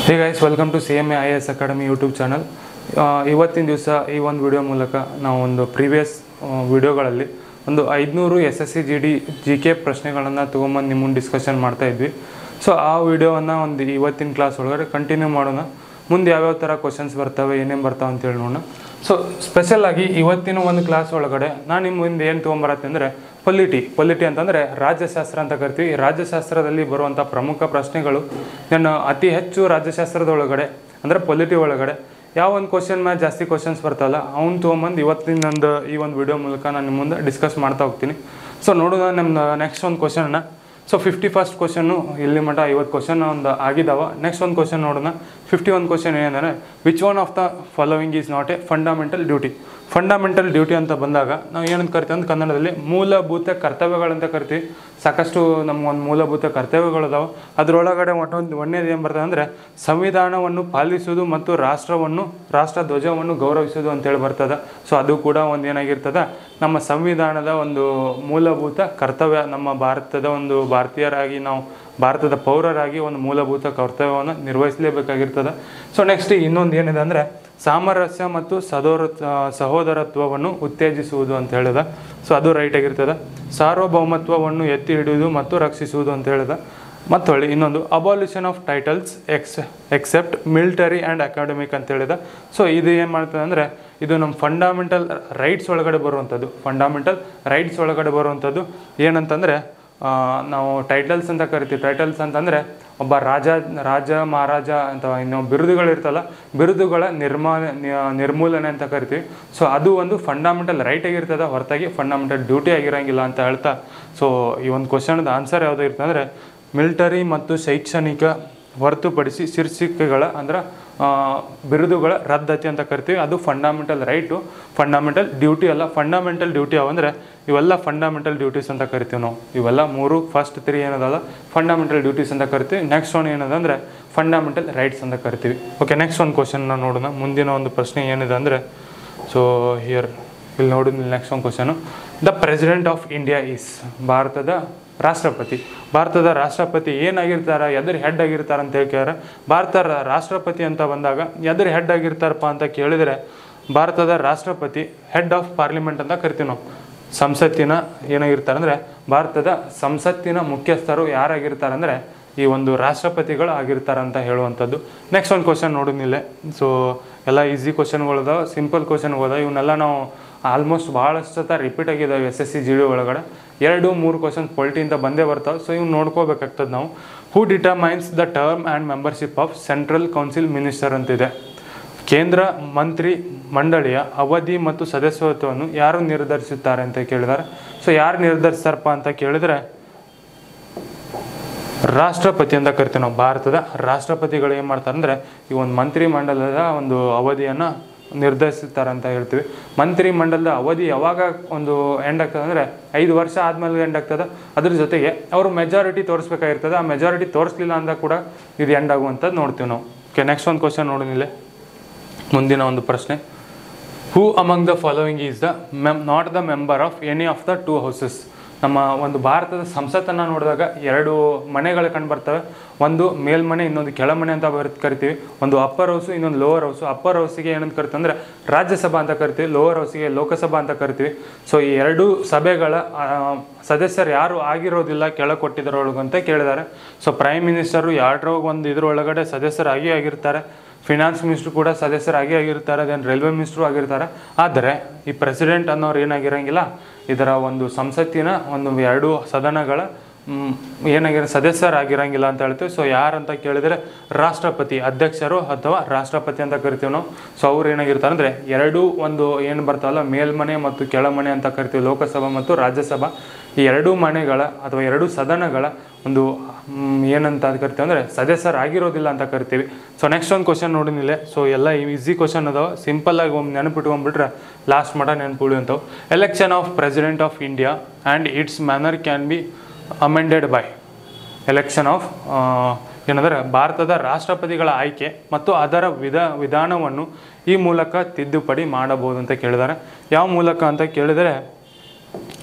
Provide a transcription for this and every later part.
Hey guys welcome to C M A I S academy YouTube channel ಇವತ್ತಿನ ದಿವಸ ಈ ಒಂದು ವಿಡಿಯೋ ಮೂಲಕ ನಾವು ಒಂದು ಪ್ರೀವಿಯಸ್ ವಿಡಿಯೋಗಳಲ್ಲಿ ಒಂದು ಐದುನೂರು S S C G D G K ಪ್ರಶ್ನೆಗಳನ್ನು ತೊಗೊಂಬಂದು ನಿಮ್ಮ ಮುಂದೆ ಡಿಸ್ಕಷನ್ ಮಾಡ್ತಾ ಇದ್ವಿ ಸೊ ಆ ವಿಡಿಯೋವನ್ನು ಒಂದು ಇವತ್ತಿನ ಕ್ಲಾಸ್ ಒಳಗಡೆ ಕಂಟಿನ್ಯೂ ಮಾಡೋಣ ಮುಂದೆ ಯಾವ್ಯಾವ ಥರ ಕ್ವಶನ್ಸ್ ಬರ್ತವೆ ಏನೇನು ಬರ್ತಾವೆ ಅಂತೇಳಿ ನೋಡೋಣ ಸೊ ಸ್ಪೆಷಲ್ ಆಗಿ ಇವತ್ತಿನ ಒಂದು ಕ್ಲಾಸ್ ಒಳಗಡೆ ನಾನು ನಿಮ್ಮ ಮುಂದೆ ಏನು ತೊಗೊಂಬರತ್ತೆ ಅಂದರೆ ಪೊಲಿಟಿ ಪೊಲಿಟಿ ಅಂತಂದರೆ ರಾಜ್ಯಶಾಸ್ತ್ರ ಅಂತ ಕರಿತೀವಿ ಈ ರಾಜ್ಯಶಾಸ್ತ್ರದಲ್ಲಿ ಬರುವಂಥ ಪ್ರಮುಖ ಪ್ರಶ್ನೆಗಳು ನಾನು ಅತಿ ಹೆಚ್ಚು ರಾಜ್ಯಶಾಸ್ತ್ರದ ಒಳಗಡೆ ಅಂದರೆ ಪೊಲಿಟಿ ಒಳಗಡೆ ಯಾವ ಒಂದು ಕ್ವಶನ್ ಮ್ಯಾಚ್ ಜಾಸ್ತಿ ಕ್ವಶನ್ಸ್ ಬರ್ತಲ್ಲ ಅವ್ನು ತೊಗೊಂಬಂದು ಇವತ್ತಿನ ಒಂದು ಈ ಒಂದು ವಿಡಿಯೋ ಮೂಲಕ ನಾನು ನಿಮ್ಮ ಮುಂದೆ ಡಿಸ್ಕಸ್ ಮಾಡ್ತಾ ಹೋಗ್ತೀನಿ ಸೊ ನೋಡೋಣ ನಮ್ಮ ನೆಕ್ಸ್ಟ್ ಒಂದು ಕ್ವಶನ್ನ ಸೊ ಫಿಫ್ಟಿ ಫಸ್ಟ್ ಕ್ವಶನ್ನು ಇಲ್ಲಿ ಮಟ್ಟ ಐವತ್ತು ಕ್ವಶನ್ ಒಂದು ಆಗಿದಾವ ನೆಕ್ಸ್ಟ್ ಒಂದು ಕ್ವಶನ್ ನೋಡೋಣ ಫಿಫ್ಟಿ ಒನ್ ಕ್ವಶನ್ ಏನಂದರೆ which one of the following is not a fundamental duty fundamental duty ಅಂತ ಬಂದಾಗ ನಾವು ಏನಂತ ಕರಿತೀವಿ ಅಂತ ಕನ್ನಡದಲ್ಲಿ ಮೂಲಭೂತ ಕರ್ತವ್ಯಗಳಂತ ಕರಿತೀವಿ ಸಾಕಷ್ಟು ನಮ್ಮ ಒಂದು ಮೂಲಭೂತ ಕರ್ತವ್ಯಗಳಿದಾವೆ ಅದರೊಳಗಡೆ ಒಟ್ಟೊಂದು ಒಂದೇದು ಏನು ಬರ್ತದೆ ಅಂದರೆ ಸಂವಿಧಾನವನ್ನು ಪಾಲಿಸುವುದು ಮತ್ತು ರಾಷ್ಟ್ರವನ್ನು ರಾಷ್ಟ್ರ ಧ್ವಜವನ್ನು ಗೌರವಿಸುವುದು ಅಂತೇಳಿ ಬರ್ತದೆ ಸೊ ಅದು ಕೂಡ ಒಂದು ಏನಾಗಿರ್ತದೆ ನಮ್ಮ ಸಂವಿಧಾನದ ಒಂದು ಮೂಲಭೂತ ಕರ್ತವ್ಯ ನಮ್ಮ ಭಾರತದ ಒಂದು ಭಾರತೀಯರಾಗಿ ನಾವು ಭಾರತದ ಪೌರರಾಗಿ ಒಂದು ಮೂಲಭೂತ ಕರ್ತವ್ಯವನ್ನು ನಿರ್ವಹಿಸಲೇಬೇಕಾಗಿರ್ತದೆ ಸೊ ನೆಕ್ಸ್ಟ್ ಇನ್ನೊಂದು ಏನಿದೆ ಅಂದರೆ ಸಾಮರಸ್ಯ ಮತ್ತು ಸದೋರ ಸಹೋದರತ್ವವನ್ನು ಉತ್ತೇಜಿಸುವುದು ಅಂತ ಹೇಳಿದ ಸೊ ಅದು ರೈಟ್ ಆಗಿರ್ತದೆ ಸಾರ್ವಭೌಮತ್ವವನ್ನು ಎತ್ತಿ ಹಿಡಿಯುವುದು ಮತ್ತು ರಕ್ಷಿಸುವುದು ಅಂತ ಹೇಳಿದ ಮತ್ತು ಹೊಳ್ಳಿ ಇನ್ನೊಂದು abolition of titles ex except military and academic ಅಂತ ಹೇಳಿದ ಸೊ ಇದು ಏನು ಮಾಡ್ತದೆ ಅಂದರೆ ಇದು ನಮ್ಮ ಫಂಡಮೆಂಟಲ್ ರೈಟ್ಸ್ ಒಳಗಡೆ ಬರುವಂಥದ್ದು ಫಂಡಮೆಂಟಲ್ ರೈಟ್ಸ್ ಒಳಗಡೆ ಬರುವಂಥದ್ದು ಏನಂತಂದರೆ ಆ, ನಾವು ಟೈಟಲ್ಸ್ ಅಂತ ಕರಿತೀವಿ ಟೈಟಲ್ಸ್ ಅಂತಂದರೆ ಒಬ್ಬ ರಾಜ ರಾಜ ಮಹಾರಾಜ ಅಂತ ಇನ್ನು ಬಿರುದುಗಳಿರ್ತಲ್ಲ ಬಿರುದುಗಳ ನಿರ್ಮಾ ನಿ- ನಿರ್ಮೂಲನೆ ಅಂತ ಕರಿತೀವಿ ಸೊ ಅದು ಒಂದು ಫಂಡಮೆಂಟಲ್ ರೈಟ್ ಆಗಿರ್ತದೆ ಹೊರತಾಗಿ ಫಂಡಮೆಂಟಲ್ ಡ್ಯೂಟಿ ಆಗಿರಂಗಿಲ್ಲ ಅಂತ ಹೇಳ್ತಾ ಸೊ ಈ ಒಂದು ಕ್ವಶನ್ದ ಆನ್ಸರ್ ಯಾವುದು ಇರ್ತದೆ ಅಂದರೆ ಮಿಲಿಟರಿ ಮತ್ತು ಶೈಕ್ಷಣಿಕ ಹೊರತುಪಡಿಸಿ ಶೀರ್ಷಿಕೆಗಳ ಅಂದ್ರೆ ಆ, ಬಿರುದುಗಳ ರದ್ದತಿ ಅಂತ ಕರಿತೀವಿ ಅದು ಫಂಡಮೆಂಟಲ್ ರೈಟು ಫಂಡಮೆಂಟಲ್ ಡ್ಯೂಟಿ ಅಲ್ಲ ಫಂಡಮೆಂಟಲ್ ಡ್ಯೂಟಿ ಅವಂದರೆ ಇವೆಲ್ಲ ಫಂಡಮೆಂಟಲ್ ಡ್ಯೂಟೀಸ್ ಅಂತ ಕರಿತೀವಿ ನಾವು ಇವೆಲ್ಲ ಮೂರು ಫಸ್ಟ್ ತ್ರೀ ಏನದಲ್ಲ ಫಂಡಮೆಂಟಲ್ ಡ್ಯೂಟೀಸ್ ಅಂತ ಕರಿತೀವಿ ನೆಕ್ಸ್ಟ್ ಒನ್ ಏನದ ಅಂದರೆ ಫಂಡಮೆಂಟಲ್ ರೈಟ್ಸ್ ಅಂತ ಕರಿತೀವಿ ಓಕೆ ನೆಕ್ಸ್ಟ್ ಒಂದು ಕ್ವಶನ್ನ ನೋಡೋಣ ಮುಂದಿನ ಒಂದು ಪ್ರಶ್ನೆ ಏನಿದೆ ಅಂದರೆ ಸೊ ಹಿಯರ್ ಇಲ್ಲಿ ನೋಡಿದ ನೆಕ್ಸ್ಟ್ ಒಂದು question the president of India is ಭಾರತದ ರಾಷ್ಟ್ರಪತಿ ಭಾರತದ ರಾಷ್ಟ್ರಪತಿ ಏನಾಗಿರ್ತಾರೆ ಎದುರು ಹೆಡ್ ಆಗಿರ್ತಾರೆ ಅಂತ ಹೇಳ್ಕ್ಯಾರ ಭಾರತ ರ- ರಾಷ್ಟ್ರಪತಿ ಅಂತ ಬಂದಾಗ ಎದುರು ಹೆಡ್ ಆಗಿರ್ತಾರಪ್ಪ ಅಂತ ಕೇಳಿದರೆ ಭಾರತದ ರಾಷ್ಟ್ರಪತಿ ಹೆಡ್ ಆಫ್ ಪಾರ್ಲಿಮೆಂಟ್ ಅಂತ ಕರಿತೀವಿ ನಾವು ಸಂಸತ್ತಿನ ಏನಾಗಿರ್ತಾರೆ ಅಂದರೆ ಭಾರತದ ಸಂಸತ್ತಿನ ಮುಖ್ಯಸ್ಥರು ಯಾರಾಗಿರ್ತಾರೆ ಅಂದರೆ ಈ ಒಂದು ರಾಷ್ಟ್ರಪತಿಗಳು ಆಗಿರ್ತಾರೆ ಅಂತ ಹೇಳುವಂಥದ್ದು ನೆಕ್ಸ್ಟ್ ಒಂದು ಕ್ವಶನ್ ನೋಡೋನಿಲ್ಲ ಸೊ ಎಲ್ಲ ಈಸಿ ಕ್ವಶನ್ಗಳದಾವ ಸಿಂಪಲ್ ಕ್ವಶನ್ಗಳದಾವ ಇವನ್ನೆಲ್ಲ ನಾವು ಆಲ್ಮೋಸ್ಟ್ ಭಾಳಷ್ಟು ಸತ ರಿಪೀಟ್ ಆಗಿದ್ದಾವೆ S S C G D ಒಳಗಡೆ ಎರಡು ಮೂರು ಕ್ವಶನ್ಸ್ ಪೊಲಿಟಿಯಿಂದ ಬಂದೇ ಬರ್ತಾವೆ ಸೊ ಇವ್ನು ನೋಡ್ಕೋಬೇಕಾಗ್ತದೆ ನಾವು who determines the term and membership of central council minister ಅಂತಿದೆ ಕೇಂದ್ರ ಮಂತ್ರಿ ಮಂಡಳಿಯ ಅವಧಿ ಮತ್ತು ಸದಸ್ಯತ್ವವನ್ನು ಯಾರು ನಿರ್ಧರಿಸುತ್ತಾರೆ ಅಂತ ಕೇಳಿದ್ದಾರೆ ಸೊ ಯಾರು ನಿರ್ಧರಿಸ್ತಾರಪ್ಪ ಅಂತ ಕೇಳಿದರೆ ರಾಷ್ಟ್ರಪತಿ ಅಂತ ಕರಿತೀವಿ ನಾವು ಭಾರತದ ರಾಷ್ಟ್ರಪತಿಗಳು ಏನು ಮಾಡ್ತಾರೆ ಅಂದರೆ ಈ ಒಂದು ಮಂತ್ರಿ ಮಂಡಲದ ಒಂದು ಅವಧಿಯನ್ನು ನಿರ್ಧರಿಸುತ್ತಾರೆ ಅಂತ ಹೇಳ್ತೀವಿ ಮಂತ್ರಿ ಮಂಡಲದ ಅವಧಿ ಯಾವಾಗ ಒಂದು ಎಂಡ್ ಆಗ್ತದೆ ಅಂದರೆ ಐದು ವರ್ಷ ಆದಮೇಲೆ ಎಂಡ್ ಆಗ್ತದೆ ಅದ್ರ ಜೊತೆಗೆ ಅವರು ಮೆಜಾರಿಟಿ ತೋರಿಸ್ಬೇಕಾಗಿರ್ತದೆ ಆ ಮೆಜಾರಿಟಿ ತೋರಿಸ್ಲಿಲ್ಲ ಅಂದಾಗ ಕೂಡ ಇದು ಎಂಡ್ ಆಗುವಂಥದ್ದು ನೋಡ್ತೀವಿ ನಾವು ಓಕೆ ನೆಕ್ಸ್ಟ್ ಒಂದು ಕ್ವಶನ್ ನೋಡೋನಿಲ್ಲ ಮುಂದಿನ ಒಂದು ಪ್ರಶ್ನೆ who among the following is the mem not the member of any of the two houses ನಮ್ಮ ಒಂದು ಭಾರತದ ಸಂಸತ್ತನ್ನು ನೋಡಿದಾಗ ಎರಡು ಮನೆಗಳು ಕಂಡು ಬರ್ತವೆ ಒಂದು ಮೇಲ್ಮನೆ ಇನ್ನೊಂದು ಕೆಳಮನೆ ಅಂತ ಬರ್ ಕರಿತೀವಿ ಒಂದು ಅಪ್ಪರ್ ಹೌಸು ಇನ್ನೊಂದು ಲೋವರ್ ಹೌಸು ಅಪ್ಪರ್ ಹೌಸಿಗೆ ಏನಂತ ಕರಿತೀವಿ ಅಂದರೆ ರಾಜ್ಯಸಭಾ ಅಂತ ಕರಿತೀವಿ ಲೋವರ್ ಹೌಸಿಗೆ ಲೋಕಸಭಾ ಅಂತ ಕರಿತೀವಿ ಸೊ ಈ ಎರಡೂ ಸಭೆಗಳ ಆ, ಸದಸ್ಯರು ಯಾರು ಆಗಿರೋದಿಲ್ಲ ಕೆಳಗೆ ಕೊಟ್ಟಿದ್ದರೊಳಗೆ ಅಂತ ಕೇಳಿದ್ದಾರೆ ಸೊ ಪ್ರೈಮ್ ಮಿನಿಸ್ಟರು ಎರಡರ ಒಂದು ಇದ್ರೊಳಗಡೆ ಸದಸ್ಯರಾಗಿ ಆಗಿರ್ತಾರೆ ಫಿನಾನ್ಸ್ ಮಿನಿಸ್ಟ್ರು ಕೂಡ ಸದಸ್ಯರಾಗಿ ಆಗಿರ್ತಾರೆ ದೆನ್ ರೈಲ್ವೆ ಮಿನಿಸ್ಟ್ರು ಆಗಿರ್ತಾರೆ ಆದರೆ ಈ ಪ್ರೆಸಿಡೆಂಟ್ ಅನ್ನೋರು ಏನಾಗಿರಂಗಿಲ್ಲ ಇದರ ಒಂದು ಸಂಸತ್ತಿನ ಒಂದು ಎರಡು ಸದನಗಳ ಮ್, ಏನಾಗಿರೋ ಸದಸ್ಯರಾಗಿರಂಗಿಲ್ಲ ಅಂತ ಹೇಳ್ತೀವಿ ಸೊ ಯಾರಂತ ಕೇಳಿದರೆ ರಾಷ್ಟ್ರಪತಿ ಅಧ್ಯಕ್ಷರು ಅಥವಾ ರಾಷ್ಟ್ರಪತಿ ಅಂತ ಕರಿತೀವಿ ನಾವು ಸೊ ಅವ್ರು ಏನಾಗಿರ್ತಾರೆ ಅಂದರೆ ಎರಡೂ ಒಂದು ಏನು ಬರ್ತಾವಲ್ಲ ಮೇಲ್ಮನೆ ಮತ್ತು ಕೆಳಮನೆ ಅಂತ ಕರಿತೀವಿ ಲೋಕಸಭಾ ಮತ್ತು ರಾಜ್ಯಸಭಾ ಈ ಎರಡೂ ಮನೆಗಳ ಅಥವಾ ಎರಡೂ ಸದನಗಳ ಒಂದು ಮ್, ಏನಂತ ಕರಿತೀವಿ ಅಂದರೆ ಸದಸ್ಯರಾಗಿರೋದಿಲ್ಲ ಅಂತ ಕರಿತೀವಿ ಸೊ ನೆಕ್ಸ್ಟ್ ಒಂದು ಕ್ವಶನ್ ನೋಡಿನಿಲ್ಲ ಸೊ ಎಲ್ಲ ಈಸಿ ಕ್ವಶನ್ ಅದಾವ ಸಿಂಪಲ್ ಆಗಿ ಒಮ್ಮೆ ನೆನಪಿಟ್ಕೊಂಡ್ಬಿಟ್ರೆ ಲಾಸ್ಟ್ ಮಟ ನೆನಪುಳಿ ಅಂತವು election of president of India and its manner can be amended by election of ಏನಂದರೆ ಭಾರತದ ರಾಷ್ಟ್ರಪತಿಗಳ ಆಯ್ಕೆ ಮತ್ತು ಅದರ ವಿಧ ವಿಧಾನವನ್ನು ಈ ಮೂಲಕ ತಿದ್ದುಪಡಿ ಮಾಡಬಹುದು ಅಂತ ಕೇಳಿದ್ದಾರೆ ಯಾವ ಮೂಲಕ ಅಂತ ಕೇಳಿದರೆ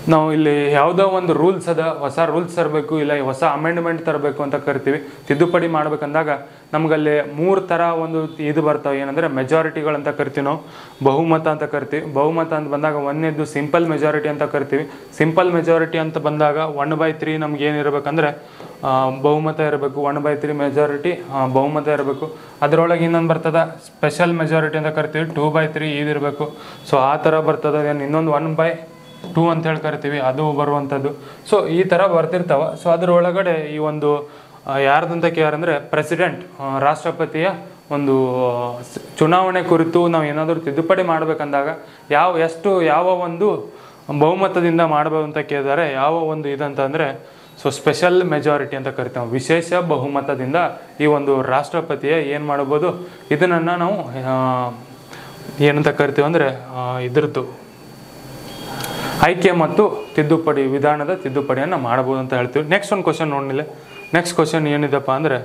ನಾವು ಇಲ್ಲಿ ಯಾವುದೋ ಒಂದು ರೂಲ್ಸ್ ಅದ ಹೊಸ ರೂಲ್ಸ್ ತರಬೇಕು ಇಲ್ಲ ಹೊಸ ಅಮೆಂಡ್ಮೆಂಟ್ ತರಬೇಕು ಅಂತ ಕರಿತೀವಿ ತಿದ್ದುಪಡಿ ಮಾಡ್ಬೇಕಂದಾಗ ನಮಗಲ್ಲಿ ಮೂರು ಥರ ಒಂದು ಇದು ಬರ್ತಾವೆ ಏನಂದರೆ ಮೆಜಾರಿಟಿಗಳಂತ ಕರಿತೀವಿ ನಾವು ಬಹುಮತ ಅಂತ ಕರಿತೀವಿ ಬಹುಮತ ಅಂತ ಬಂದಾಗ ಒಂದನೇದು ಸಿಂಪಲ್ ಮೆಜಾರಿಟಿ ಅಂತ ಕರಿತೀವಿ ಸಿಂಪಲ್ ಮೆಜಾರಿಟಿ ಅಂತ ಬಂದಾಗ ಒನ್ ಬೈ ತ್ರೀ ನಮ್ಗೆ ಏನಿರಬೇಕಂದ್ರೆ ಆ, ಬಹುಮತ ಇರಬೇಕು ಒನ್ ಬೈ ತ್ರೀ ಮೆಜಾರಿಟಿ ಬಹುಮತ ಇರಬೇಕು ಅದರೊಳಗೆ ಇನ್ನೊಂದು ಬರ್ತದ ಸ್ಪೆಷಲ್ ಮೆಜಾರಿಟಿ ಅಂತ ಕರಿತೀವಿ ಟೂ ಬೈ ತ್ರೀ ಇದಿರಬೇಕು ಸೊ ಆ ಥರ ಬರ್ತದ ಏನು ಇನ್ನೊಂದು ಒನ್ ಬೈ ಟೂ ಅಂತ ಹೇಳಿ ಕರಿತೀವಿ ಅದು ಬರುವಂಥದ್ದು ಸೊ ಈ ಥರ ಬರ್ತಿರ್ತಾವ ಸೊ ಅದರೊಳಗಡೆ ಈ ಒಂದು ಆ, ಯಾರ್ದಂತ ಕೇರ್ ಅಂದರೆ ಪ್ರೆಸಿಡೆಂಟ್ ರಾಷ್ಟ್ರಪತಿಯ ಒಂದು ಸ್- ಚುನಾವಣೆ ಕುರಿತು ನಾವು ಏನಾದರೂ ತಿದ್ದುಪಡಿ ಮಾಡಬೇಕಂದಾಗ ಯಾವ ಎಷ್ಟು ಯಾವ ಒಂದು ಬಹುಮತದಿಂದ ಮಾಡಬಹುದು ಅಂತ ಕೇಳಿದರೆ ಯಾವ ಒಂದು ಇದಂತಂದರೆ ಸೊ ಸ್ಪೆಷಲ್ ಮೆಜಾರಿಟಿ ಅಂತ ಕರಿತೀವಿ ನಾವು. ವಿಶೇಷ ಬಹುಮತದಿಂದ ಈ ಒಂದು ರಾಷ್ಟ್ರಪತಿಯ ಏನು ಮಾಡ್ಬೋದು ಇದನ್ನು ನಾವು ಆ, ಏನಂತ ಕರಿತೀವಿ ಅಂದರೆ ಇದ್ರದ್ದು ಆಯ್ಕೆ ಮತ್ತು ತಿದ್ದುಪಡಿ ವಿಧಾನದ ತಿದ್ದುಪಡಿಯನ್ನು ಮಾಡಬಹುದು ಅಂತ ಹೇಳ್ತೀವಿ ನೆಕ್ಸ್ಟ್ ಒಂದು ಕ್ವಶನ್ ನೋಡಿಲ್ಲ ನೆಕ್ಸ್ಟ್ ಕ್ವಶನ್ ಏನಿದೆಪ್ಪ ಅಂದರೆ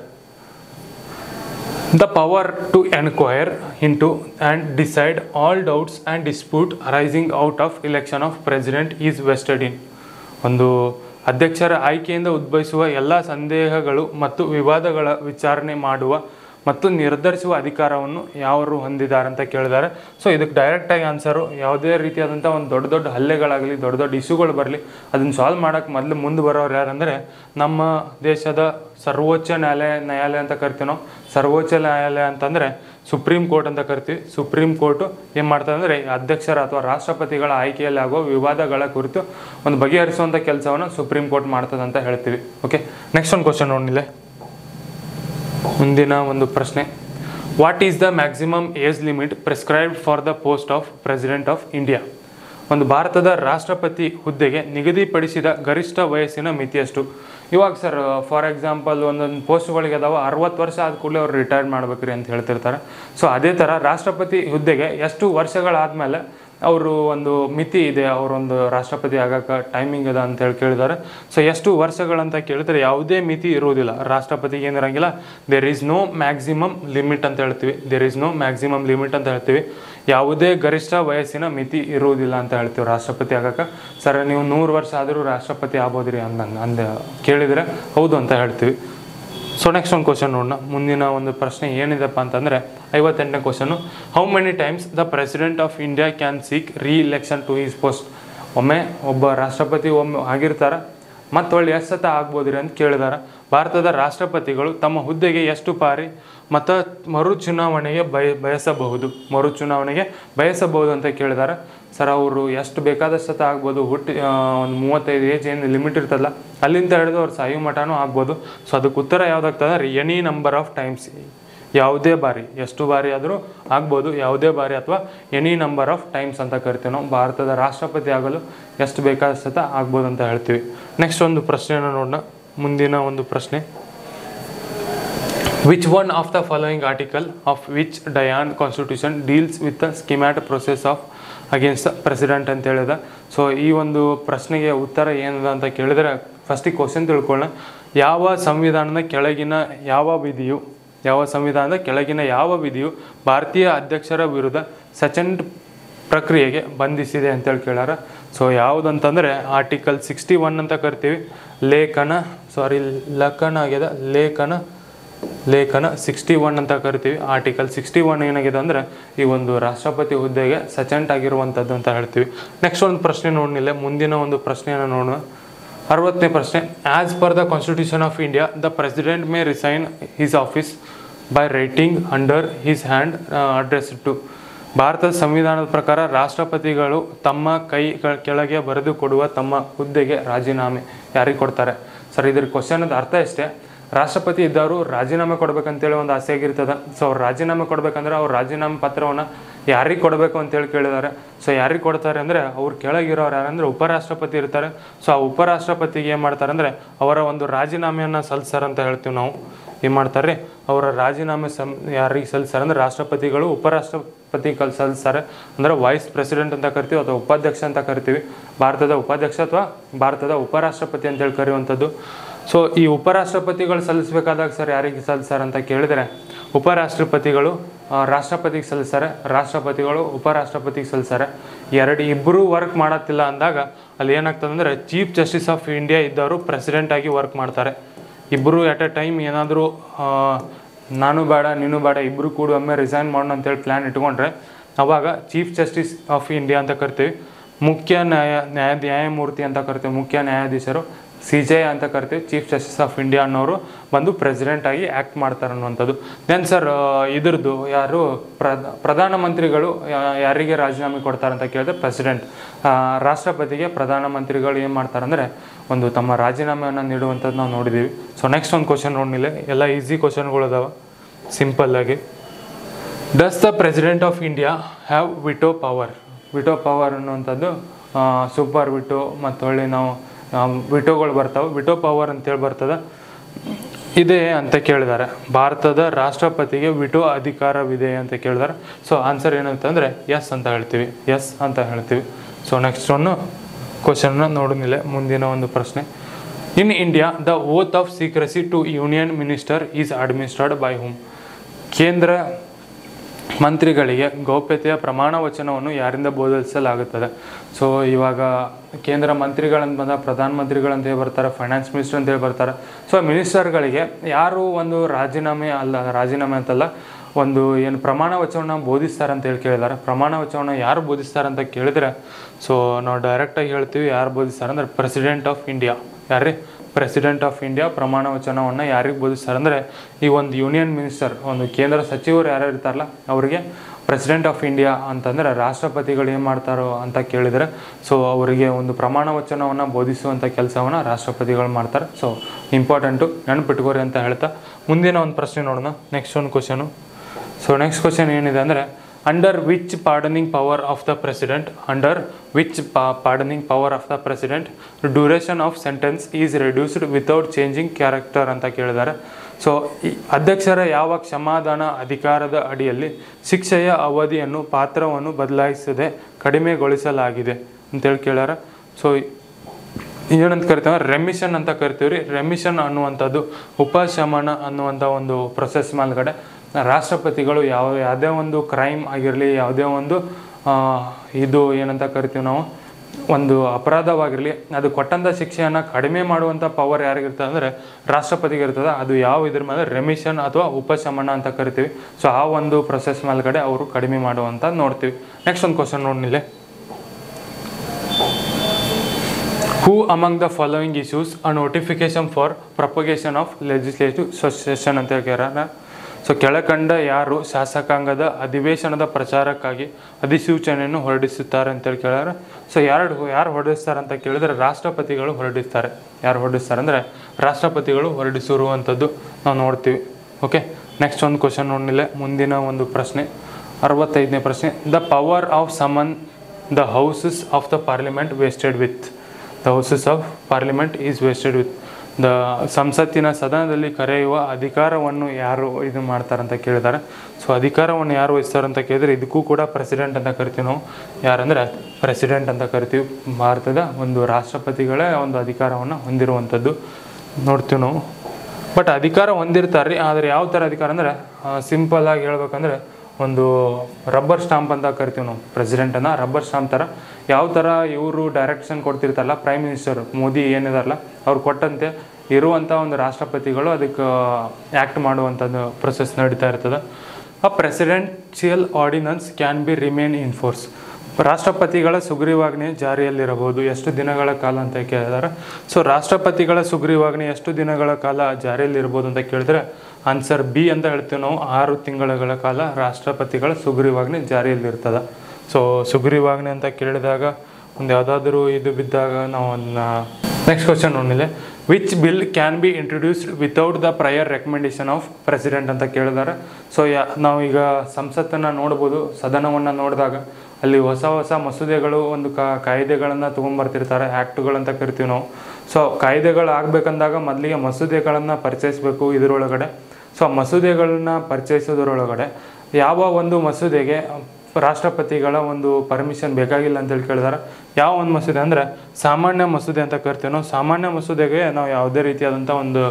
the power to enquire into and decide all doubts and dispute arising out of election of president is vested in ಒಂದು ಅಧ್ಯಕ್ಷರ ಆಯ್ಕೆಯಿಂದ ಉದ್ಭವಿಸುವ ಎಲ್ಲ ಸಂದೇಹಗಳು ಮತ್ತು ವಿವಾದಗಳ ವಿಚಾರಣೆ ಮಾಡುವ ಮತ್ತು ನಿರ್ಧರಿಸುವ ಅಧಿಕಾರವನ್ನು ಯಾರು ಹೊಂದಿದ್ದಾರೆ ಅಂತ ಕೇಳಿದ್ದಾರೆ ಸೊ ಇದಕ್ಕೆ ಡೈರೆಕ್ಟಾಗಿ ಆನ್ಸರು ಯಾವುದೇ ರೀತಿಯಾದಂಥ ಒಂದು ದೊಡ್ಡ ದೊಡ್ಡ ಹಲ್ಲೆಗಳಾಗಲಿ ದೊಡ್ಡ ದೊಡ್ಡ ಇಶ್ಯೂಗಳು ಬರಲಿ ಅದನ್ನು ಸಾಲ್ವ್ ಮಾಡೋಕ್ಕೆ ಮೊದಲು ಮುಂದೆ ಬರೋರು ಯಾರಂದರೆ ನಮ್ಮ ದೇಶದ ಸರ್ವೋಚ್ಚ ನ್ಯಾಯಾಲಯ ನ್ಯಾಯಾಲಯ ಅಂತ ಕರಿತೀವಿ ನಾವು ಸರ್ವೋಚ್ಚ ನ್ಯಾಯಾಲಯ ಅಂತಂದರೆ ಸುಪ್ರೀಂ ಕೋರ್ಟ್ ಅಂತ ಕರಿತೀವಿ ಸುಪ್ರೀಂ ಕೋರ್ಟು ಏನು ಮಾಡ್ತದೆ ಅಂದರೆ ಅಧ್ಯಕ್ಷರ ಅಥವಾ ರಾಷ್ಟ್ರಪತಿಗಳ ಆಯ್ಕೆಯಲ್ಲಿ ಆಗುವ ವಿವಾದಗಳ ಕುರಿತು ಒಂದು ಬಗೆಹರಿಸುವಂಥ ಕೆಲಸವನ್ನು ಸುಪ್ರೀಂ ಕೋರ್ಟ್ ಮಾಡ್ತದೆ ಅಂತ ಹೇಳ್ತೀವಿ ಓಕೆ ನೆಕ್ಸ್ಟ್ ಒಂದು ಕ್ವಶನ್ ನೋಡಿಲ್ಲ ಮುಂದಿನ ಒಂದು ಪ್ರಶ್ನೆ what is the maximum age limit prescribed for the post of president of India ಒಂದು ಭಾರತದ ರಾಷ್ಟ್ರಪತಿ ಹುದ್ದೆಗೆ ನಿಗದಿಪಡಿಸಿದ ಗರಿಷ್ಠ ವಯಸ್ಸಿನ ಮಿತಿಯಷ್ಟು ಇವಾಗ ಸರ್ ಫಾರ್ ಎಕ್ಸಾಂಪಲ್ ಒಂದೊಂದು ಪೋಸ್ಟ್ಗಳಿಗೆ ಅದಾವ ಅರವತ್ತು ವರ್ಷ ಆದ ಕೂಡಲೇ ಅವ್ರು ರಿಟೈರ್ ಮಾಡ್ಬೇಕ್ರಿ ಅಂತ ಹೇಳ್ತಿರ್ತಾರೆ ಸೊ ಅದೇ ಥರ ರಾಷ್ಟ್ರಪತಿ ಹುದ್ದೆಗೆ ಎಷ್ಟು ವರ್ಷಗಳಾದಮೇಲೆ ಅವರು ಒಂದು ಮಿತಿ ಇದೆ ಅವರೊಂದು ರಾಷ್ಟ್ರಪತಿ ಆಗಕ್ಕೆ ಟೈಮಿಂಗ್ ಇದೆ ಅಂತ ಹೇಳಿ ಕೇಳಿದ್ದಾರೆ ಸೊ ಎಷ್ಟು ವರ್ಷಗಳಂತ ಕೇಳಿದ್ರೆ ಯಾವುದೇ ಮಿತಿ ಇರುವುದಿಲ್ಲ ರಾಷ್ಟ್ರಪತಿಗೆ ಏನಿರಂಗಿಲ್ಲ there is no maximum limit ಅಂತ ಹೇಳ್ತೀವಿ there is no maximum limit ಅಂತ ಹೇಳ್ತೀವಿ ಯಾವುದೇ ಗರಿಷ್ಠ ವಯಸ್ಸಿನ ಮಿತಿ ಇರುವುದಿಲ್ಲ ಅಂತ ಹೇಳ್ತೀವಿ ರಾಷ್ಟ್ರಪತಿ ಆಗಕ್ಕೆ ಸರ್ ನೀವು ನೂರು ವರ್ಷ ಆದರೂ ರಾಷ್ಟ್ರಪತಿ ಆಗ್ಬೋದ್ರಿ ಅಂದಂಗೆ ಅಂದ ಕೇಳಿದರೆ ಹೌದು ಅಂತ ಹೇಳ್ತೀವಿ ಸೊ ನೆಕ್ಸ್ಟ್ ಒಂದು ಕ್ವಶನ್ ನೋಡೋಣ ಮುಂದಿನ ಒಂದು ಪ್ರಶ್ನೆ ಏನಿದೆಪ್ಪ ಅಂತಂದರೆ ಐವತ್ತೆಂಟನೇ question how many times the president of India can seek re election to his post ಒಮ್ಮೆ ಒಬ್ಬ ರಾಷ್ಟ್ರಪತಿ ಒಮ್ಮೆ ಆಗಿರ್ತಾರೆ ಮತ್ತು ಒಳ್ಳೆ ಎಷ್ಟು ಸತ ಆಗ್ಬೋದ್ರಿ ಅಂತ ಕೇಳಿದಾರೆ ಭಾರತದ ರಾಷ್ಟ್ರಪತಿಗಳು ತಮ್ಮ ಹುದ್ದೆಗೆ ಎಷ್ಟು ಬಾರಿ ಮತ್ತು ಮರು ಚುನಾವಣೆಗೆ ಬಯ ಬಯಸಬಹುದು ಮರು ಚುನಾವಣೆಗೆ ಬಯಸಬಹುದು ಅಂತ ಕೇಳಿದಾರೆ ಸರ್ ಅವರು ಎಷ್ಟು ಬೇಕಾದಷ್ಟು ಸತ ಆಗ್ಬೋದು ಹುಟ್ಟಿ ಒಂದು ಮೂವತ್ತೈದು ಏಜ್ ಏನು ಲಿಮಿಟ್ ಇರ್ತದಲ್ಲ ಅಲ್ಲಿಂದ ಹಿಡಿದು ಅವ್ರು ಸಾಯು ಮಠನೂ ಆಗ್ಬೋದು ಸೊ ಅದಕ್ಕೆ ಉತ್ತರ ಯಾವುದಾಗ್ತದೆ ಎನಿ ನಂಬರ್ ಆಫ್ ಟೈಮ್ಸ್ ಯಾವುದೇ ಬಾರಿ ಎಷ್ಟು ಬಾರಿ ಆದರೂ ಆಗ್ಬೋದು ಯಾವುದೇ ಬಾರಿ ಅಥವಾ ಎನಿ ನಂಬರ್ ಆಫ್ ಟೈಮ್ಸ್ ಅಂತ ಕರಿತೀವಿ ನಾವು ಭಾರತದ ರಾಷ್ಟ್ರಪತಿ ಆಗಲು ಎಷ್ಟು ಬೇಕಾದ ಸತ ಆಗ್ಬೋದು ಅಂತ ಹೇಳ್ತೀವಿ ನೆಕ್ಸ್ಟ್ ಒಂದು ಪ್ರಶ್ನೆಯನ್ನು ನೋಡೋಣ ಮುಂದಿನ ಒಂದು ಪ್ರಶ್ನೆ which one of the following article of which the Indian constitution deals with the schematic process of against the president ಅಂತ ಹೇಳಿದ ಸೊ ಈ ಒಂದು ಪ್ರಶ್ನೆಗೆ ಉತ್ತರ ಏನದ ಅಂತ ಕೇಳಿದರೆ ಫಸ್ಟಿಗೆ ಕ್ವಶನ್ ತಿಳ್ಕೊಳ್ಳೋಣ ಯಾವ ಸಂವಿಧಾನದ ಕೆಳಗಿನ ಯಾವ ವಿಧಿಯು ಯಾವ ಸಂವಿಧಾನದ ಕೆಳಗಿನ ಯಾವ ವಿಧಿಯು ಭಾರತೀಯ ಅಧ್ಯಕ್ಷರ ವಿರುದ್ಧ ಸಚೆಂಟ್ ಪ್ರಕ್ರಿಯೆಗೆ ಬಂಧಿಸಿದೆ ಅಂತೇಳಿ ಕೇಳ್ಯಾರ ಸೊ ಯಾವುದಂತಂದರೆ ಆರ್ಟಿಕಲ್ ಸಿಕ್ಸ್ಟಿ ಒನ್ ಅಂತ ಕರಿತೀವಿ ಲೇಖನ ಸಾರಿ ಲಖನ ಆಗ್ಯದ ಲೇಖನ ಲೇಖನ ಸಿಕ್ಸ್ಟಿ ಒನ್ ಅಂತ ಕರಿತೀವಿ ಆರ್ಟಿಕಲ್ ಸಿಕ್ಸ್ಟಿ ಒನ್ ಏನಾಗಿದೆ ಅಂದರೆ ಈ ಒಂದು ರಾಷ್ಟ್ರಪತಿ ಹುದ್ದೆಗೆ ಸಚೆಂಟ್ ಆಗಿರುವಂಥದ್ದು ಅಂತ ಹೇಳ್ತೀವಿ ನೆಕ್ಸ್ಟ್ ಒಂದು ಪ್ರಶ್ನೆ ನೋಡಲಿಲ್ಲ ಮುಂದಿನ ಒಂದು ಪ್ರಶ್ನೆಯನ್ನು ನೋಡೋಣ ಅರವತ್ತನೇ ಪ್ರಶ್ನೆ as per the constitution of India the president may resign his office by writing under his hand address to ಭಾರತದ ಸಂವಿಧಾನದ ಪ್ರಕಾರ ರಾಷ್ಟ್ರಪತಿಗಳು ತಮ್ಮ ಕೈ ಕ- ಕೆಳಗೆ ಬರೆದು ಕೊಡುವ ತಮ್ಮ ಹುದ್ದೆಗೆ ರಾಜೀನಾಮೆ ಯಾರಿಗೆ ಕೊಡ್ತಾರೆ ಸರ್ ಇದ್ರ ಕ್ವಶನದ ಅರ್ಥ ಇಷ್ಟೇ ರಾಷ್ಟ್ರಪತಿ ಇದ್ದವರು ರಾಜೀನಾಮೆ ಕೊಡ್ಬೇಕಂತೇಳಿ ಒಂದು ಆಸೆ ಆಗಿರ್ತದೆ ಸೊ ಅವ್ರು ರಾಜೀನಾಮೆ ಕೊಡ್ಬೇಕಂದ್ರೆ ಅವ್ರ ರಾಜೀನಾಮೆ ಪತ್ರವನ್ನು ಯಾರಿಗೆ ಕೊಡಬೇಕು ಅಂತೇಳಿ ಕೇಳಿದ್ದಾರೆ ಸೊ ಯಾರಿಗೆ ಕೊಡ್ತಾರೆ ಅಂದರೆ ಅವ್ರು ಕೆಳಗಿರೋರು ಯಾರಂದ್ರೆ ಉಪರಾಷ್ಟ್ರಪತಿ ಇರ್ತಾರೆ ಸೊ ಆ ಉಪರಾಷ್ಟ್ರಪತಿಗೆ ಏನು ಮಾಡ್ತಾರೆ ಅಂದರೆ ಅವರ ಒಂದು ರಾಜೀನಾಮೆಯನ್ನು ಸಲ್ಲಿಸ್ತಾರೆ ಅಂತ ಹೇಳ್ತೀವಿ ನಾವು ಏನು ಮಾಡ್ತಾರೆ ಅವರ ರಾಜೀನಾಮೆ ಸಂ ಯಾರಿಗೆ ಸಲ್ಲಿಸ್ತಾರೆ ಅಂದರೆ ರಾಷ್ಟ್ರಪತಿಗಳು ಉಪರಾಷ್ಟ್ರಪತಿ ಕಲ್ ಸಲ್ಲಿಸ್ತಾರೆ ಅಂದರೆ ವೈಸ್ ಪ್ರೆಸಿಡೆಂಟ್ ಅಂತ ಕರಿತೀವಿ ಅಥವಾ ಉಪಾಧ್ಯಕ್ಷ ಅಂತ ಕರಿತೀವಿ ಭಾರತದ ಉಪಾಧ್ಯಕ್ಷ ಅಥವಾ ಭಾರತದ ಉಪರಾಷ್ಟ್ರಪತಿ ಅಂತೇಳಿ ಕರೆಯುವಂಥದ್ದು ಸೊ ಈ ಉಪರಾಷ್ಟ್ರಪತಿಗಳು ಸಲ್ಲಿಸಬೇಕಾದಾಗ ಸರ್ ಯಾರಿಗೆ ಸಲ್ಲಿಸ್ತಾರೆ ಅಂತ ಕೇಳಿದರೆ ಉಪರಾಷ್ಟ್ರಪತಿಗಳು ಆ, ರಾಷ್ಟ್ರಪತಿಗೆ ಸಲ್ಲಿಸ್ತಾರೆ ರಾಷ್ಟ್ರಪತಿಗಳು ಉಪರಾಷ್ಟ್ರಪತಿಗೆ ಸಲ್ಲಿಸ್ತಾರೆ ಎರಡು ಇಬ್ಬರು ವರ್ಕ್ ಮಾಡತ್ತಿಲ್ಲ ಅಂದಾಗ ಅಲ್ಲಿ ಏನಾಗ್ತದೆ ಅಂದರೆ ಚೀಫ್ ಜಸ್ಟಿಸ್ ಆಫ್ ಇಂಡಿಯಾ ಇದ್ದವರು ಪ್ರೆಸಿಡೆಂಟ್ ಆಗಿ ವರ್ಕ್ ಮಾಡ್ತಾರೆ ಇಬ್ಬರು ಎಟ್ ಎ ಟೈಮ್ ಏನಾದರೂ ನಾನು ಬೇಡ ನೀನು ಬೇಡ ಇಬ್ಬರು ಕೂಡ ಒಮ್ಮೆ ರಿಸೈನ್ ಮಾಡೋಣ ಅಂತೇಳಿ ಪ್ಲ್ಯಾನ್ ಇಟ್ಕೊಂಡ್ರೆ ಅವಾಗ ಚೀಫ್ ಜಸ್ಟಿಸ್ ಆಫ್ ಇಂಡಿಯಾ ಅಂತ ಕರಿತೀವಿ ಮುಖ್ಯ ನ್ಯಾಯ ನ್ಯಾಯ ನ್ಯಾಯಮೂರ್ತಿ ಅಂತ ಕರಿತೀವಿ ಮುಖ್ಯ ನ್ಯಾಯಾಧೀಶರು ಸಿ ಜೆ ಅಂತ ಕರಿತೀವಿ ಚೀಫ್ ಜಸ್ಟಿಸ್ ಆಫ್ ಇಂಡಿಯಾ ಅನ್ನೋರು ಬಂದು ಪ್ರೆಸಿಡೆಂಟ್ ಆಗಿ ಆ್ಯಕ್ಟ್ ಮಾಡ್ತಾರೆ ಅನ್ನುವಂಥದ್ದು ದೆನ್ ಸರ್ ಇದ್ರದ್ದು ಯಾರು ಪ್ರಧ ಪ್ರಧಾನಮಂತ್ರಿಗಳು ಯಾ- ಯಾರಿಗೆ ರಾಜೀನಾಮೆ ಕೊಡ್ತಾರೆ ಅಂತ ಕೇಳಿದ್ರೆ ಪ್ರೆಸಿಡೆಂಟ್ ರಾಷ್ಟ್ರಪತಿಗೆ ಪ್ರಧಾನಮಂತ್ರಿಗಳು ಏನು ಮಾಡ್ತಾರೆ ಅಂದರೆ ಒಂದು ತಮ್ಮ ರಾಜೀನಾಮೆಯನ್ನು ನೀಡುವಂಥದ್ದು ನಾವು ನೋಡಿದ್ದೀವಿ ಸೊ ನೆಕ್ಸ್ಟ್ ಒಂದು ಕ್ವಶನ್ ನೋಡಿಲ್ಲ ಎಲ್ಲ ಈಸಿ ಕ್ವಶನ್ಗಳು ಅದಾವ ಸಿಂಪಲ್ ಆಗಿ does the president of India have veto power veto power ಅನ್ನುವಂಥದ್ದು ಸೂಪರ್ ವಿಟೋ ಮತ್ತು ಹೊಳ್ಳಿ ನಾವು ವಿಟೋಗಳು ಬರ್ತಾವೆ ವಿಟೋ ಪವರ್ ಅಂತೇಳಿ ಬರ್ತದೆ ಇದೆ ಅಂತ ಕೇಳಿದ್ದಾರೆ ಭಾರತದ ರಾಷ್ಟ್ರಪತಿಗೆ ವಿಟೋ ಅಧಿಕಾರವಿದೆ ಅಂತ ಕೇಳಿದಾರೆ ಸೊ ಆನ್ಸರ್ ಏನಂತಂದರೆ ಎಸ್ ಅಂತ ಹೇಳ್ತೀವಿ ಎಸ್ ಅಂತ ಹೇಳ್ತೀವಿ ಸೊ ನೆಕ್ಸ್ಟ್ ಒಂದು ಕ್ವಶನ್ನ ನೋಡಿನಿಲ್ಲ ಮುಂದಿನ ಒಂದು ಪ್ರಶ್ನೆ in India the oath of secrecy to union minister is administered by whom ಕೇಂದ್ರ ಮಂತ್ರಿಗಳಿಗೆ ಗೌಪ್ಯತೆಯ ಪ್ರಮಾಣ ವಚನವನ್ನು ಯಾರಿಂದ ಬೋಧಿಸಲಾಗುತ್ತದೆ ಸೊ ಇವಾಗ ಕೇಂದ್ರ ಮಂತ್ರಿಗಳಂತ ಬಂದ ಪ್ರಧಾನಮಂತ್ರಿಗಳಂತ ಹೇಳಿ ಬರ್ತಾರೆ ಫೈನಾನ್ಸ್ ಮಿನಿಸ್ಟರ್ ಅಂತ ಹೇಳಿ ಬರ್ತಾರೆ ಸೊ ಮಿನಿಸ್ಟರ್ಗಳಿಗೆ ಯಾರು ಒಂದು ರಾಜೀನಾಮೆ ಅಲ್ಲ ರಾಜೀನಾಮೆ ಅಂತಲ್ಲ ಒಂದು ಏನು ಪ್ರಮಾಣ ವಚನವನ್ನು ಬೋಧಿಸ್ತಾರೆ ಅಂತ ಹೇಳಿ ಕೇಳಿದ್ದಾರೆ ಪ್ರಮಾಣ ವಚನವನ್ನು ಯಾರು ಬೋಧಿಸ್ತಾರೆ ಅಂತ ಕೇಳಿದ್ರೆ ಸೊ ನಾವು ಡೈರೆಕ್ಟಾಗಿ ಹೇಳ್ತೀವಿ ಯಾರು ಬೋಧಿಸ್ತಾರೆ ಅಂದ್ರೆ ಪ್ರೆಸಿಡೆಂಟ್ ಆಫ್ ಇಂಡಿಯಾ ಯಾರ್ರಿ ಪ್ರೆಸಿಡೆಂಟ್ ಆಫ್ ಇಂಡಿಯಾ ಪ್ರಮಾಣ ವಚನವನ್ನು ಯಾರಿಗೆ ಬೋಧಿಸ್ತಾರೆ ಅಂದರೆ ಈ ಒಂದು ಯೂನಿಯನ್ ಮಿನಿಸ್ಟರ್ ಒಂದು ಕೇಂದ್ರ ಸಚಿವರು ಯಾರು ಇರ್ತಾರಲ್ಲ ಅವರಿಗೆ ಪ್ರೆಸಿಡೆಂಟ್ ಆಫ್ ಇಂಡಿಯಾ ಅಂತಂದರೆ ರಾಷ್ಟ್ರಪತಿಗಳು ಏನು ಮಾಡ್ತಾರೋ ಅಂತ ಕೇಳಿದರೆ ಸೊ ಅವರಿಗೆ ಒಂದು ಪ್ರಮಾಣ ವಚನವನ್ನು ಬೋಧಿಸುವಂಥ ಕೆಲಸವನ್ನು ರಾಷ್ಟ್ರಪತಿಗಳು ಮಾಡ್ತಾರೆ ಸೊ ಇಂಪಾರ್ಟೆಂಟು ನೆನಪಿಟ್ಕೋರಿ ಅಂತ ಹೇಳ್ತಾ ಮುಂದಿನ ಒಂದು ಪ್ರಶ್ನೆ ನೋಡೋಣ ನೆಕ್ಸ್ಟ್ ಒಂದು ಕ್ವಶನು ಸೊ ನೆಕ್ಸ್ಟ್ ಕ್ವಶನ್ ಏನಿದೆ ಅಂದರೆ under which pardoning power of the president under which pardoning power of the president duration of sentence is reduced without changing character ಅಂತ ಕೇಳಿದ್ದಾರೆ ಸೊ ಈ ಅಧ್ಯಕ್ಷರ ಯಾವ ಕ್ಷಮಾದಾನ ಅಧಿಕಾರದ ಅಡಿಯಲ್ಲಿ ಶಿಕ್ಷೆಯ ಅವಧಿಯನ್ನು ಪಾತ್ರವನ್ನು ಬದಲಾಯಿಸದೆ ಕಡಿಮೆಗೊಳಿಸಲಾಗಿದೆ ಅಂತೇಳಿ ಕೇಳ್ಯಾರ ಸೊ ಏನಂತ ಕರಿತೀವಿ ರೆಮಿಷನ್ ಅಂತ ಕರಿತೀವಿ ರೀ ರೆಮಿಷನ್ ಅನ್ನುವಂಥದ್ದು ಉಪಶಮನ ಅನ್ನುವಂಥ ಒಂದು ಪ್ರೊಸೆಸ್ ಮೇಲ್ಗಡೆ ರಾಷ್ಟ್ರಪತಿಗಳು ಯಾವ ಯಾವುದೇ ಒಂದು ಕ್ರೈಮ್ ಆಗಿರಲಿ ಯಾವುದೇ ಒಂದು ಆ, ಇದು ಏನಂತ ಕರಿತೀವಿ ನಾವು ಒಂದು ಅಪರಾಧವಾಗಿರಲಿ ಅದು ಕೊಟ್ಟಂಥ ಶಿಕ್ಷೆಯನ್ನು ಕಡಿಮೆ ಮಾಡುವಂಥ ಪವರ್ ಯಾರಿಗಿರ್ತದೆ ಅಂದರೆ ರಾಷ್ಟ್ರಪತಿಗೆ ಇರ್ತದೆ ಅದು ಯಾವ ಇದ್ರ ಮೇಲೆ ರೆಮಿಷನ್ ಅಥವಾ ಉಪಶಮನ ಅಂತ ಕರಿತೀವಿ ಸೊ ಆ ಒಂದು ಪ್ರೊಸೆಸ್ ಮೇಲ್ಗಡೆ ಅವರು ಕಡಿಮೆ ಮಾಡುವಂಥ ನೋಡ್ತೀವಿ ನೆಕ್ಸ್ಟ್ ಒಂದು ಕ್ವಶನ್ ನೋಡಿನಿಲ್ಲ who among the following issues a notification for propagation of legislative cessation ಅಂತ ಹೇಳ್ಯಾರ ಸೊ ಕೆಳಕಂಡ ಯಾರು ಶಾಸಕಾಂಗದ ಅಧಿವೇಶನದ ಪ್ರಚಾರಕ್ಕಾಗಿ ಅಧಿಸೂಚನೆಯನ್ನು ಹೊರಡಿಸುತ್ತಾರೆ ಅಂತೇಳಿ ಕೇಳ್ಯಾರ ಸೊ ಯಾರು ಯಾರು ಹೊರಡಿಸ್ತಾರೆ ಅಂತ ಕೇಳಿದ್ರೆ ರಾಷ್ಟ್ರಪತಿಗಳು ಹೊರಡಿಸ್ತಾರೆ ಯಾರು ಹೊರಡಿಸ್ತಾರೆ ಅಂದರೆ ರಾಷ್ಟ್ರಪತಿಗಳು ಹೊರಡಿಸಿರುವಂಥದ್ದು ನಾವು ನೋಡ್ತೀವಿ ಓಕೆ ನೆಕ್ಸ್ಟ್ ಒಂದು ಕ್ವಶನ್ ನೋಡಿಲ್ಲ ಮುಂದಿನ ಒಂದು ಪ್ರಶ್ನೆ ಅರವತ್ತೈದನೇ ಪ್ರಶ್ನೆ the power of summon the houses of the parliament wasted with the houses of parliament is wasted with the ಸಂಸತ್ತಿನ ಸದನದಲ್ಲಿ ಕರೆಯುವ ಅಧಿಕಾರವನ್ನು ಯಾರು ಇದು ಮಾಡ್ತಾರೆ ಅಂತ ಕೇಳಿದ್ದಾರೆ ಸೊ ಅಧಿಕಾರವನ್ನು ಯಾರು ವಹಿಸ್ತಾರೆ ಅಂತ ಕೇಳಿದ್ರೆ ಇದಕ್ಕೂ ಕೂಡ ಪ್ರೆಸಿಡೆಂಟ್ ಅಂತ ಕರಿತೀವಿ ನಾವು ಯಾರಂದ್ರೆ ಪ್ರೆಸಿಡೆಂಟ್ ಅಂತ ಕರಿತೀವಿ ಭಾರತದ ಒಂದು ರಾಷ್ಟ್ರಪತಿಗಳೇ ಒಂದು ಅಧಿಕಾರವನ್ನು ಹೊಂದಿರುವಂಥದ್ದು ನೋಡ್ತೀವಿ ನಾವು ಬಟ್ ಅಧಿಕಾರ ಹೊಂದಿರ್ತಾರೆ ಆದರೆ ಯಾವ ಥರ ಅಧಿಕಾರ ಅಂದರೆ ಸಿಂಪಲ್ ಆಗಿ ಹೇಳ್ಬೇಕಂದ್ರೆ ಒಂದು ರಬ್ಬರ್ ಸ್ಟಾಂಪ್ ಅಂತ ಕರಿತೀವಿ ನಾವು ಪ್ರೆಸಿಡೆಂಟನ್ನು ರಬ್ಬರ್ ಸ್ಟಾಂಪ್ ಥರ ಯಾವ ಥರ ಇವರು ಡೈರೆಕ್ಷನ್ ಕೊಡ್ತಿರ್ತಾರಲ್ಲ ಪ್ರೈಮ್ ಮಿನಿಸ್ಟರ್ ಮೋದಿ ಏನಿದಾರಲ್ಲ ಅವ್ರು ಕೊಟ್ಟಂತೆ ಇರುವಂಥ ಒಂದು ರಾಷ್ಟ್ರಪತಿಗಳು ಅದಕ್ಕೆ ಆ್ಯಕ್ಟ್ ಮಾಡುವಂಥದ್ದು ಪ್ರೊಸೆಸ್ ನಡೀತಾ ಇರ್ತದೆ a presidential ordinance can be remain in force ರಾಷ್ಟ್ರಪತಿಗಳ ಸುಗ್ರೀವಾಜ್ಞೆ ಜಾರಿಯಲ್ಲಿರಬಹುದು ಎಷ್ಟು ದಿನಗಳ ಕಾಲ ಅಂತ ಕೇಳಿದಾರೆ ಸೊ ರಾಷ್ಟ್ರಪತಿಗಳ ಸುಗ್ರೀವಾಜ್ಞೆ ಎಷ್ಟು ದಿನಗಳ ಕಾಲ ಜಾರಿಯಲ್ಲಿರ್ಬೋದು ಅಂತ ಕೇಳಿದ್ರೆ ಆನ್ಸರ್ ಬಿ ಅಂತ ಹೇಳ್ತೀವಿ ನಾವು ಆರು ತಿಂಗಳ ಕಾಲ ರಾಷ್ಟ್ರಪತಿಗಳ ಸುಗ್ರೀವಾಜ್ಞೆ ಜಾರಿಯಲ್ಲಿರ್ತದೆ ಸೊ ಸುಗ್ರೀವಾಜ್ಞೆ ಅಂತ ಕೇಳಿದಾಗ ಒಂದು ಯಾವುದಾದ್ರೂ ಇದು ಬಿದ್ದಾಗ ನಾವು ಅದನ್ನ ನೆಕ್ಸ್ಟ್ ಕ್ವಶನ್ ನೋಡಿಲ್ಲ which bill can be introduced without the prior recommendation of president ಅಂತ ಕೇಳಿದ್ದಾರೆ ಸೊ ಯಾ ನಾವು ಈಗ ಸಂಸತ್ತನ್ನು ನೋಡ್ಬೋದು ಸದನವನ್ನು ನೋಡಿದಾಗ ಅಲ್ಲಿ ಹೊಸ ಹೊಸ ಮಸೂದೆಗಳು ಒಂದು ಕಾ ಕಾಯ್ದೆಗಳನ್ನು ತೊಗೊಂಬರ್ತಿರ್ತಾರೆ ಆ್ಯಕ್ಟ್ಗಳಂತ ಕರಿತೀವಿ ನಾವು ಸೊ ಕಾಯ್ದೆಗಳು ಆಗ್ಬೇಕಂದಾಗ ಮೊದಲಿಗೆ ಮಸೂದೆಗಳನ್ನು ಪರಿಚಯಿಸಬೇಕು ಇದರೊಳಗಡೆ ಸೊ ಆ ಮಸೂದೆಗಳನ್ನ ಪರಿಚಯಿಸೋದ್ರೊಳಗಡೆ ಯಾವ ಒಂದು ಮಸೂದೆಗೆ ರಾಷ್ಟ್ರಪತಿಗಳ ಒಂದು ಪರ್ಮಿಷನ್ ಬೇಕಾಗಿಲ್ಲ ಅಂತೇಳಿ ಕೇಳಿದಾರೆ ಯಾವ ಒಂದು ಮಸೂದೆ ಅಂದರೆ ಸಾಮಾನ್ಯ ಮಸೂದೆ ಅಂತ ಕರಿತೀವಿ ನಾವು ಸಾಮಾನ್ಯ ಮಸೂದೆಗೆ ನಾವು ಯಾವುದೇ ರೀತಿಯಾದಂಥ ಒಂದು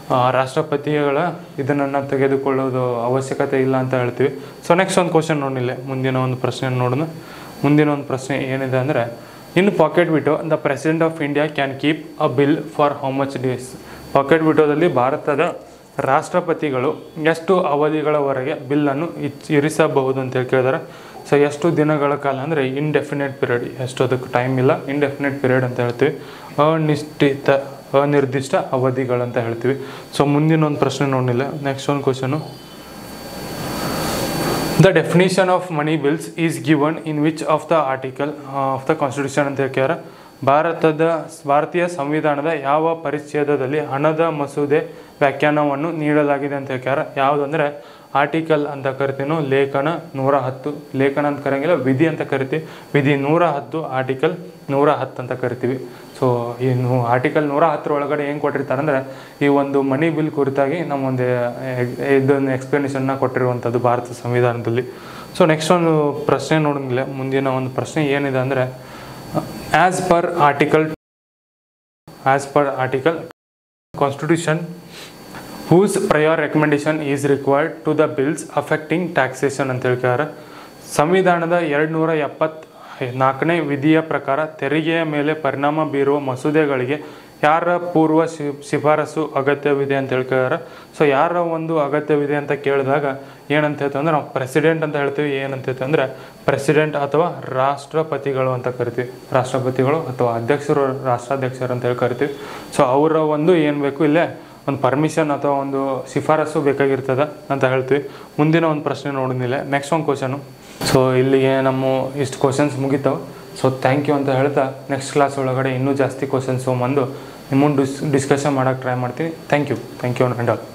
ಆ, ರಾಷ್ಟ್ರಪತಿಗಳ ಇದನ್ನು ತೆಗೆದುಕೊಳ್ಳೋದು ಅವಶ್ಯಕತೆ ಇಲ್ಲ ಅಂತ ಹೇಳ್ತೀವಿ ಸೊ ನೆಕ್ಸ್ಟ್ ಒಂದು ಕ್ವಶನ್ ನೋಡಿಲ್ಲ ಮುಂದಿನ ಒಂದು ಪ್ರಶ್ನೆ ನೋಡೋಣ ಮುಂದಿನ ಒಂದು ಪ್ರಶ್ನೆ ಏನಿದೆ ಅಂದರೆ in pocket veto the president of India can keep a bill for how much days pocket ವಿಟೋದಲ್ಲಿ ಭಾರತದ ರಾಷ್ಟ್ರಪತಿಗಳು ಎಷ್ಟು ಅವಧಿಗಳವರೆಗೆ ಬಿಲ್ಲನ್ನು ಇಚ್ ಇರಿಸಬಹುದು ಅಂತ ಹೇಳಿ ಕೇಳಿದಾರೆ ಸೊ ಎಷ್ಟು ದಿನಗಳ ಕಾಲ ಅಂದರೆ ಇಂಡೆಫಿನೆಟ್ ಪೀರಿಯಡ್ ಎಷ್ಟು ಅದಕ್ಕೆ ಟೈಮ್ ಇಲ್ಲ ಇಂಡೆಫಿನೆಟ್ ಪೀರಿಯಡ್ ಅಂತ ಹೇಳ್ತೀವಿ ಅನಿಶ್ಚಿತ ಅನಿರ್ದಿಷ್ಟ ಅವಧಿಗಳಂತ ಹೇಳ್ತೀವಿ ಸೊ ಮುಂದಿನ ಒಂದು ಪ್ರಶ್ನೆ ನೋಡಿಲ್ಲ ನೆಕ್ಸ್ಟ್ ಒಂದು question the definition of money bills is given in which of the article of the constitution ಅಂತ ಹೇಳ್ಕ್ಯಾರ ಭಾರತದ ಭಾರತೀಯ ಸಂವಿಧಾನದ ಯಾವ ಪರಿಚ್ಛೇದದಲ್ಲಿ ಹಣದ ಮಸೂದೆ ವ್ಯಾಖ್ಯಾನವನ್ನು ನೀಡಲಾಗಿದೆ ಅಂತ ಹೇಳ್ಕ್ಯಾರ ಯಾವುದಂದ್ರೆ ಆರ್ಟಿಕಲ್ ಅಂತ ಕರಿತೀನೋ ಲೇಖನ ನೂರ ಹತ್ತು ಲೇಖನ ಅಂತ ಕರೆಯಂಗಿಲ್ಲ ವಿಧಿ ಅಂತ ಕರಿತೀವಿ ವಿಧಿ ನೂರ ಹತ್ತು ಆರ್ಟಿಕಲ್ ನೂರ ಹತ್ತು ಅಂತ ಕರಿತೀವಿ ಸೊ ಈ ನೂ ಆರ್ಟಿಕಲ್ ನೂರ ಹತ್ತರ ಒಳಗಡೆ ಏನು ಕೊಟ್ಟಿರ್ತಾರೆ ಅಂದರೆ ಈ ಒಂದು ಮನಿ ಬಿಲ್ ಕುರಿತಾಗಿ ನಮ್ಮೊಂದು ಇದೊಂದು ಎಕ್ಸ್ಪ್ಲನೇಷನ್ನ ಕೊಟ್ಟಿರುವಂಥದ್ದು ಭಾರತ ಸಂವಿಧಾನದಲ್ಲಿ ಸೊ ನೆಕ್ಸ್ಟ್ ಒಂದು ಪ್ರಶ್ನೆ ನೋಡಂಗಿಲ್ಲ ಮುಂದಿನ ಒಂದು ಪ್ರಶ್ನೆ ಏನಿದೆ ಅಂದರೆ as per article as per article constitution whose prior recommendation is required to the bills affecting taxation ಅಂತ ಹೇಳ್ತಾರೆ ಸಂವಿಧಾನದ ಎರಡು ನೂರ ಎಪ್ಪತ್ ನಾಲ್ಕನೇ ವಿಧಿಯ ಪ್ರಕಾರ ತೆರಿಗೆಯ ಮೇಲೆ ಪರಿಣಾಮ ಬೀರುವ ಮಸೂದೆಗಳಿಗೆ ಯಾರ ಪೂರ್ವ ಶಿ ಶಿಫಾರಸು ಅಗತ್ಯವಿದೆ ಅಂತ ಹೇಳ್ತಾರೆ ಸೊ ಯಾರ ಒಂದು ಅಗತ್ಯವಿದೆ ಅಂತ ಕೇಳಿದಾಗ ಏನಂತ ಹೇಳ್ತೀವಿ ಅಂದ್ರೆ ನಾವು ಪ್ರೆಸಿಡೆಂಟ್ ಅಂತ ಹೇಳ್ತೀವಿ ಏನಂತ ಹೇಳ್ತೀವಿ ಅಂದರೆ ಪ್ರೆಸಿಡೆಂಟ್ ಅಥವಾ ರಾಷ್ಟ್ರಪತಿಗಳು ಅಂತ ಕರಿತೀವಿ ರಾಷ್ಟ್ರಪತಿಗಳು ಅಥವಾ ಅಧ್ಯಕ್ಷರು ರಾಷ್ಟ್ರಾಧ್ಯಕ್ಷರು ಅಂತ ಹೇಳಿ ಕರಿತೀವಿ ಸೊ ಅವರ ಒಂದು ಏನು ಬೇಕು ಇಲ್ಲೇ ಒಂದು ಪರ್ಮಿಷನ್ ಅಥವಾ ಒಂದು ಶಿಫಾರಸು ಬೇಕಾಗಿರ್ತದೆ ಅಂತ ಹೇಳ್ತೀವಿ ಮುಂದಿನ ಒಂದು ಪ್ರಶ್ನೆ ನೋಡಿದ್ಮೇಲೆ ನೆಕ್ಸ್ಟ್ ಒಂದು ಕ್ವಶನು ಸೊ ಇಲ್ಲಿಗೆ ನಮ್ಮ ಇಷ್ಟು ಕ್ವಶನ್ಸ್ ಮುಗಿತಾವೆ ಸೊ ಥ್ಯಾಂಕ್ ಯು ಅಂತ ಹೇಳ್ತಾ ನೆಕ್ಸ್ಟ್ ಕ್ಲಾಸ್ ಒಳಗಡೆ ಇನ್ನೂ ಜಾಸ್ತಿ ಕ್ವಶನ್ಸು ಬಂದು ನಿಮ್ಮನ್ನು ಡಿಸ್ ಡಿಸ್ಕಷನ್ ಮಾಡೋಕ್ಕೆ ಟ್ರೈ ಮಾಡ್ತೀನಿ thank you thank you and all